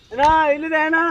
ಅಣ್ಣ ಇಲ್ಲಿದೆ ಅಣ್ಣ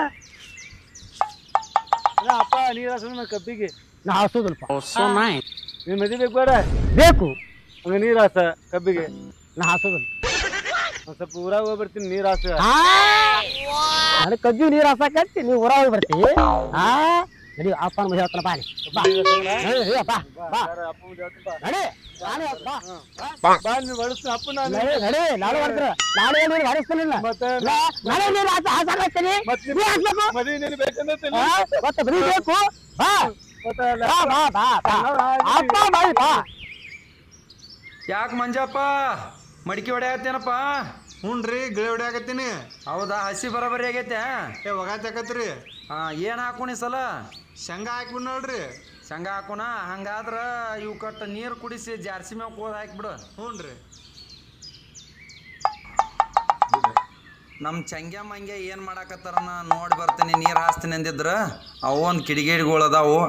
ಅಣ್ಣ ಅಪ್ಪ ನೀರು ಹಾಸೋಣ ಕಬ್ಬಿಗೆ ನಾ ಹಾಸೋದಲ್ಪ ನೀನ್ ಮದಿ ಬೇಕು ಬೇಡ ಬೇಕು ಹಂಗ ನೀರ್ ಹಾಸ ಕಬ್ಬಿಗೆ ನಾ ಹಾಸೋದಲ್ಲ ಒಂದ್ ಸ್ವಲ್ಪ ಊರಾಗ ಹೋಗ್ಬಿಡ್ತೀನಿ ನೀರ್ ಹಾಸ ನನಗೆ ಕಜ್ಜಿ ನೀರು ಹಾಸಕತ್ತಿ ನೀವು ಊರ ಹೋಗಿ ಬರ್ತಿ ಆ ನಡಿ ಅಪ್ಪನ ಮದುವೆ ಹೇಳ್ತಾನ ಬಾ ನೀ. ಬಾ ನಡಿ, ನಡಿ, ಬಾ ಬಾ ಅಪ್ಪ ಮುಂದೆ ಹೇಳ್ತೀನಿ ಬಾ. ನಡಿ ನಾನೇ ಹೇಳ್ತೀನಿ, ಬಾ ಬಾ ನೀನ್ ಹೊಡಿಸ್ತೀನಿ ಅಪ್ಪ ನಾನು ನಡಿ ನಡಿ ನಾನು ಬರ್ತೀನಿ ನಾನೇ ನೀರು ಹಾರಿಸ್ತಾನಿಲ್ಲ ಮತ್ತೆ ನಾನೇ ನೀರು ಹಾಸ ಹಾಸಾಕತ್ತೀನಿ ಮತ್ತೆ ನೀ ಹಾಕ್ಬೇಕು ಮದಿ ನೀನು ಬೇಕಂದ್ರೆ ಆ, ಮತ್ತೆ ಬರೀ ಬೇಕು ಬಾ ಮತ್ತೆ ಅಲ್ಲ. ಬಾ ಬಾ ಬಾ ಬಾ ಅಪ್ಪ ಬಾ ಬಾ ಯಾಕೆ ಮಂಜಪ್ಪ ಮಡಿಕೆ ಹೊಡ್ಯಾಕತ್ತೇನಪ್ಪ ಹ್ಞೂನ್ರಿ ಗಿಳಿ ಹೊಡ್ಯಾಕತ್ತೀನಿ ಹೌದಾ ಹಸಿ ಬರೋಬರಿ ಆಗೈತೆ ಏ ಒಗಾತಕತ್ರಿ ಹಾಂ ಏನು ಹಾಕೋಣ ಈ ಸಲ ಶೇಂಗಾ ಹಾಕ್ಬಿಡ್ ನೋಡ್ರಿ ಶೇಂಗಾ ಹಾಕೋಣ ಹಂಗಾದ್ರೆ ಇವು ಕಟ್ಟ ನೀರು ಕುಡಿಸಿ ಜಾರ್ಸಿ ಮ್ಯಾಗ ಕೋದ್ ಹಾಕ್ಬಿಡು ಹ್ಞೂನ್ರಿ ನಮ್ಮ ಚಂಗ್ಯ ಮಂಗ್ಯ ಏನು ಮಾಡಾಕತ್ತಾರನ ನೋಡಿ ಬರ್ತೀನಿ ನೀರು ಹಾಸ್ತೀನಿ ಅಂದಿದ್ರ ಅವು ಒಂದು ಕಿಡಿಗೇಡಿಗಳು ಅದಾವು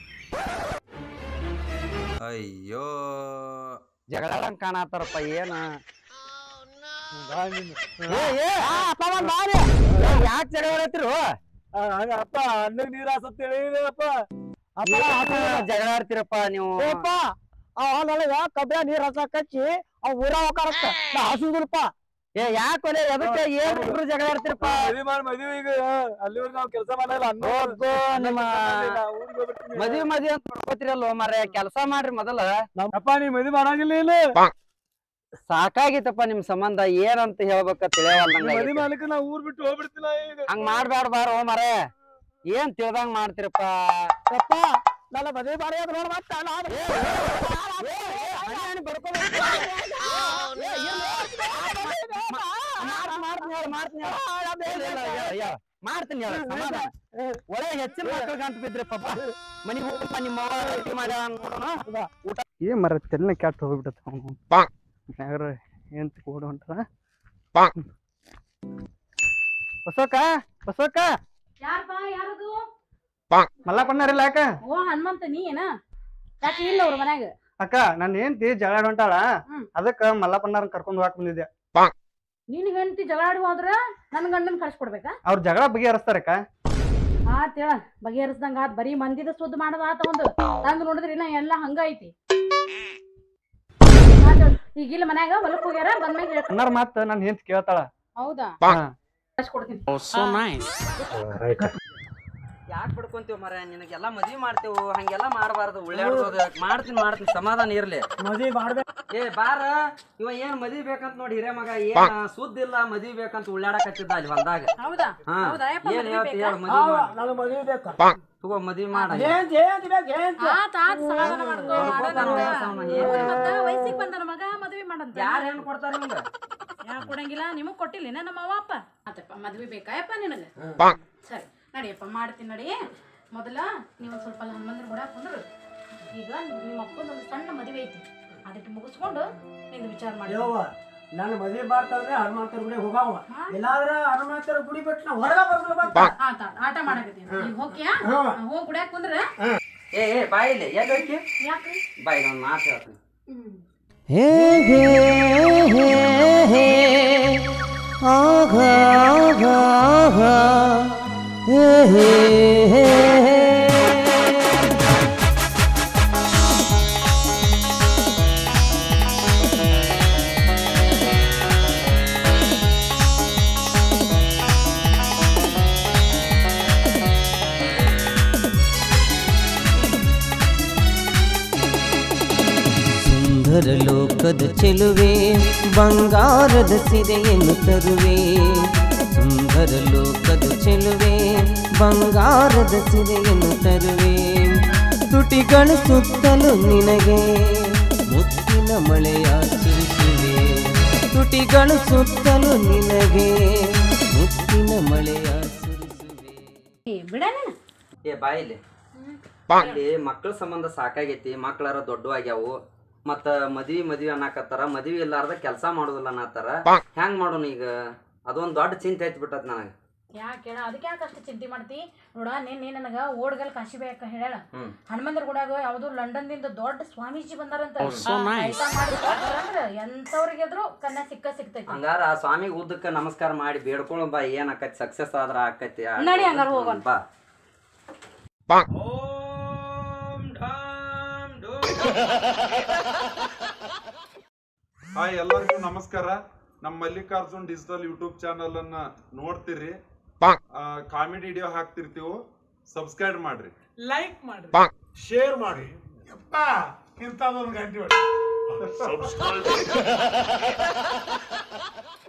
ಅಯ್ಯೋ ಜಗಳಂಗ್ ಕಾಣತ್ತಾರಪ್ಪ ಏನ ಬಾ ನೀನು. ಏ ಏ ಆ, ಅಪ್ಪ ಬಂದ್ ಬಾರಿ ಯಾಕೆ ಜಗಳ ಹೇಳ್ತಿರು ಆ, ಹಂಗ ಅಪ್ಪ ಅನ್ನಕ್ ನೀರ್ ಹಾಸತ್ತೇಳಿ ಅಪ್ಪ ಅಪ್ಪ ಜಗಳ ಆಡ್ತಿರಪ್ಪ ನೀವು ಅಪ್ಪ ಅವ ನನಗ ಕಬ್ಬಿನ ನೀರ್ ಹಸ ಕಚ್ಚಿ ಅವ್ ಊರ ಹೋಗಾರತ್ತ ನಾ ಹಸುದಿಲ್ಪ ಏ ಯಾಕೆ ಎದಕ್ಕೆ ಏನ್ ಇಬ್ರು ಜಗಳ ಆಡ್ತಿರಪ್ಪ ಮದ್ವಿ ಮಾಡಿ ಮದ್ವಿ ಈಗ ಅಲ್ಲಿವರೆಗೆ ನಾವು ಕೆಲಸ ಮಾಡಲ್ಲ ಅನ್ನೋ ಹೋಗು ನಿಮ್ಮ ಊರಿಗೆ ಹೋಗ್ಬಿಡ್ತೀನಿ ಮದ್ವಿ ಮದ್ವಿ ಅಂತ ಮಾಡ್ಕೋತಿರಲ್ವ ಮಾರ್ರೆ ಕೆಲಸ ಮಾಡ್ರಿ ಮೊದಲ ಅಪ್ಪ ನೀ ಮದ್ವಿ ಮಾಡಂಗಿಲ್ಲ ಇಲ್ಲ ಸಾಕಾಗಿತ್ತಪ್ಪ ನಿಮ್ ಸಂಬಂಧ ಏನಂತ ಹೇಳ್ಬೇಕ ಮದ್ವಿ ತಿಳಿಯವಲ್ಲ ಮಾಡ್ಲಿಕ್ಕೆ ನಾ ಊರ್ ಬಿಟ್ಟು ಹೋಗ್ಬಿಡ್ತೀನಿ ಈಗ ಹಂಗ್ ಮಾಡ್ಬ್ಯಾಡ ಬಾರ ಓ ಮಾರೇ ಏನ್ ತಿಳ್ದಂಗ್ ಮಾಡ್ತಿರಪ್ಪ ಯಪ್ಪ ನನ್ನ ಮದ್ವೆ ಮಾಡಿ ಅದ್ ನೋಡ್ ಮತ್ತ ನಾನ್- ಏ, ಏ, ಏ, ಏ, ಹಣೆ ಹಣೆ ಬರ್ಕೊಬೇಡ. ಏ, ಇಲ್ಲ. ಮಾಡ್- ಮಾಡ್ತೀನಿ ಹೇಳು, ಮಾಡ್ತೀನಿ ಹೇಳು. ಇಲ್ಲ, ಇಲ್ಲ, ಇಲ್ಲ, ಇಲ್ಲ. ಮಾಡ್ತೀನಿ ಹೇಳು, ಸಮಾಧಾನ. ಒಳ್ಳೆ ಹೆಚ್ಚಿನ ಮಕ್ಕಳಿಗೆ ಅಂತ ಬಿದ್ರಿ ಪಾಪ ಮನಿಗೆ ಹೋಗಪ್ಪ ನಿಮ್ಮ ಅವ್ವ ರೊಟ್ಟಿ ಮಾಡ್ಯಾಳ ನೋಡೋಣ ಊಟ ಏನ್ ಮರ ತೆಲ್ಲ ಕೆಟ್ಟ ಹೋಗ್ಬಿಟ್ಟತ್ತ ಅವನು ಏನ್ ಕೂಡ ಹೊಂಟಾರ ಬಸೋಕ ಬಸೋಕ ಯಾರಪ್ಪ ಯಾರದು ಮಲ್ಲಪ್ಪಣ್ಣರಿಲ್ಲ ಯಾಕ ಓ ಹನುಮಂತ ನೀ ಏನ ಯಾಕೆ ಇಲ್ಲ ಅವ್ರ ಮನ್ಯಾಗ ಅಕ್ಕ ನನ್ ಹೆಂಡತಿ ಜಗಳ ಹೊಂಟಾಳ ಹ್ಮ್. ಅದಕ್ಕ ಮಲ್ಲಪ್ಪಣ್ಣರನ್ನ ಕರ್ಕೊಂಡ್ ಹೋಗಾಕ್ ಬಂದಿದ್ದೆ ನಿನ್ ಹೆಂಡತಿ ಜಗಳಾಡಿ ಹೋದ್ರ ನನ್ ಗಂಡನ್ ಕಳ್ಸ್ಕೊಡ್ಬೇಕಾ ಅವ್ರ ಜಗಳ ಬಗೆಹರಿಸ್ತಾರಕ್ಕ ಆತ್ ಹೇಳ ಬಗೆಹರಿಸ್ದಂಗ ಆತ್ ಬರೀ ಮಂದಿದ ಸುದ್ದ ಮಾಡದ ಆತ ಒಂದು ತಂದ್ ನೋಡಿದ್ರಿ ಇನ್ನ ಎಲ್ಲ ಹಂಗ ಐತಿ ಆತ್ ಹೇಳ್. ಈಗ ಇಲ್ಲ ಮನ್ಯಾಗ ಹೊಲಕ್ ಹೋಗ್ಯಾರ ಬಂದ್ಮ್ಯಾಗ ಹೇಳ್ ಅಣ್ಣಾರ ಮತ್ತ ನನ್ ಹೆಂಡತಿ ಕೇಳ್ತಾಳ ಹೌದಾ ಹಾ. ಕಳ್ಸ್ಕೊಡ್ತೀನಿ ಯಾಕೆ ಬಿಡ್ಕೊಂತೀವ್ ಮರ ನಿನಗೆಲ್ಲ ಮದ್ವಿ ಮಾಡ್ತೇವು ಹಂಗೆಲ್ಲ ಮಾಡಬಾರ್ದು ಉಳ್ಳಾಡ್ಸೋದು ಮಾಡ್ತೀನಿ ಮಾಡ್ತೀನಿ ಸಮಾಧಾನ ಇರ್ಲಿ ಮದ್ವಿ ಮಾಡ್ಬೇಕು ಏ ಬಾರ ಇವ ಏನ್ ಮದ್ವಿ ಬೇಕಂತ ನೋಡಿ ಹಿರೇ ಮಗ ಏನ್ ಸುದ್ದಿ ಇಲ್ಲ ಮದ್ವಿ ಬೇಕಂತ ಉಳ್ಳಾಡಕತ್ತಿದ್ದ ಅಲ್ಲಿ ಹೊಲ್ದಾಗ ಹೌದಾ ಹಾ ಹೌದಾ ಯಪ್ಪ ಏನ್ ಮದ್ವೆ ಹೇಳ್ತಿ ಬೇಕಾ? ಹೇಳು ಮದ್ವಿ ಮಾಡ್. ನನಗೆ ಮದ್ವಿ ಬೇಕು ತಗೋ ಮದ್ವಿ ಮಾಡ ಆತ್ ಆತ್ ಸಮಾಧಾನ ಮಾಡ್ಕೋ ಹೇಳ್ಕೊತಾನ ಮಾಡೋಣ. ವಯಸ್ಸವ್ನ, ಏನ್ ಹೌದು ಮತ್ತ ವಯಸ್ಸಿಗೆ ಬಂದನ ಮಗ ಮದ್ವೆ ಮಾಡಂತ ಯಾರ ಏನ್ ಕೊಡ್ತಾರ ನಿಮ್ಗ ಯಾಕೆ ಕೊಡಂಗಿಲ್ಲ ನಿಮಗ್ ಕೊಟ್ಟಿಲ್ಲ ನಮ್ಮ ಅವ್ವ ಅಪ್ಪ ಆತಪ್ಪ ಮದ್ವೆ ಬೇಕಾಯಪ್ಪ ನಿನಗ ಸರಿ ನಡಿಯಪ್ಪ ಮಾಡ್ತೀನಿ ನಡಿ ಮೊದಲ ನೀವು ಒಂದ್ ಸ್ವಲ್ಪ ಹನುಮಂದ್ರ ಕೂಡ ಕುಂದ್ರು ಈಗ ನಿಮ್ಮ ಅಪ್ಪನ ಒಂದು ಸಣ್ಣ ಮದುವೆ ಐತಿ ಅದಕ್ಕೆ ಮುಗಿಸ್ಕೊಂಡು ನಿಂದು ವಿಚಾರ ಮಾಡಿ ನಾನು ಮದುವೆ ಮಾಡ್ತಾದ್ರೆ ಹನುಮಂತರ ಗುಡಿ ಹೋಗಾವ ಹಾ? ಇಲ್ಲಾಂದ್ರೆ ಹನುಮಂತರ ಗುಡಿ ಬಿಟ್ಟು ನಾವು ಹೊರಗ ಬರ್ಬೇಕು ಆತ ಆಟ ಮಾಡಕತ್ತೀನಿ ಈಗ ಹೋಗ್ಯಾ ಹ್ಮ್. ಹೋಗಿ ಗುಡ್ಯಾಕ ಕುಂದ್ರ ಏ ಏ ಬಾಯಿಲೆ ಎಲ್ಲಿ ಹೋಯ್ತಿ ಯಾಕ್ರಿ ಬಾಯಿ ನಾನು ಮಾತು ಹೇಳ್ತೀನಿ ಹ್ಮ್ ಸುಂದರ ಲೋಕದ ಚೆಲುವೆ ಬಂಗಾರದ ಸಿರೆಯನ್ನು ತರುವೆ ಸುಂದರ ಲೋಕದ ಚೆಲುವೆ ಬಂಗಾರದ ಸಿರೆಯನ್ನು ತರುವೆ ತುಟಿಗಳು ಸುತ್ತಲೂ ನಿನಗೆ ಮುತ್ತಿನ ಮಳೆಯ ಸುರಿಸುವೆ ತುಟಿಗಳು ಸುತ್ತಲೂ ನಿನಗೆ ಮುತ್ತಿನ ಮಳೆಯ ಸುರಿಸುವೆ ಏ ಬಿಡಣ ಏ ಬಾಯಿಲೆ ಇಲ್ಲಿ ಮಕ್ಕಳ ಸಂಬಂಧ ಸಾಕಾಗೈತಿ ಮಕ್ಕಳಾರ ದೊಡ್ಡವಾಗ್ಯಾವು ಮತ್ತ ಮದ್ವಿ ಮದ್ವಿ ಅನ್ನಕತ್ತಾರ ಮದ್ವಿ ಇಲ್ಲಾರ್ದ ಕೆಲಸ ಮಾಡೋದಿಲ್ಲ ಅನ್ನತ್ತಾರ ಹೆಂಗ್ ಮಾಡೋಣ ಈಗ ಅದೊಂದ್ ದೊಡ್ಡ ಚಿಂತೆ ಐತಿ ಬಿಟ್ಟತ್ ನನಗ ಯಾಕೆ ಹೇಳ ಅದಕ್ಕೆ ಯಾಕೆ ಅಷ್ಟು ಚಿಂತೆ ಮಾಡ್ತಿ ನೋಡ ನಿನ್ನೆ ನನಗ ಓಡ್ಗಲ್ ಕಾಶಿ ಬೇಕ ಹೇಳ ಹನುಮಂದ್ರ ಗುಡಾಗ ಯಾವ್ದು ಲಂಡನ್ದಿಂದ ದೊಡ್ಡ ಸ್ವಾಮೀಜಿ ಬಂದಾರಂತ ಆಯ್ತಾ ಮಾಡಿ ಅಂದ್ರ ಎಂತವ್ರಿಗೆದ್ರು ಕನ್ಯಾ ಸಿಕ್ಕ ಸಿಕ್ತೈತಿ ಹಂಗಾರ ಆ ಸ್ವಾಮಿಗೆ ಉದ್ದಕ್ಕೆ ನಮಸ್ಕಾರ ಮಾಡಿ ಬೇಡ್ಕೊಳ್ಳೋ ಬಾ ಏನ್ ಆಕೈತಿ ಸಕ್ಸಸ್ ಆದ್ರ ಆಕೈತಿ ನಡಿ ಹಂಗಾರ ಹೋಗೋಣ. ಬಾ ಹಾಯ್ ಎಲ್ಲರಿಗೂ ನಮಸ್ಕಾರ ನಮ್ಮ ಮಲ್ಲಿಕಾರ್ಜುನ್ ಡಿಜಿಟಲ್ ಯೂಟ್ಯೂಬ್ ಚಾನಲ್ ಅನ್ನ ನೋಡ್ತೀರಿ ಕಾಮಿಡಿ ವಿಡಿಯೋ ಹಾಕ್ತಿರ್ತೀವಿ ಸಬ್ಸ್ಕ್ರೈಬ್ ಮಾಡ್ರಿ ಲೈಕ್ ಮಾಡ್ರಿ ಶೇರ್ ಮಾಡಿ ಯಪ್ಪ ಇಂಥದ್ದೊಂದು ಗಂಟೆ ಹೊಡಿ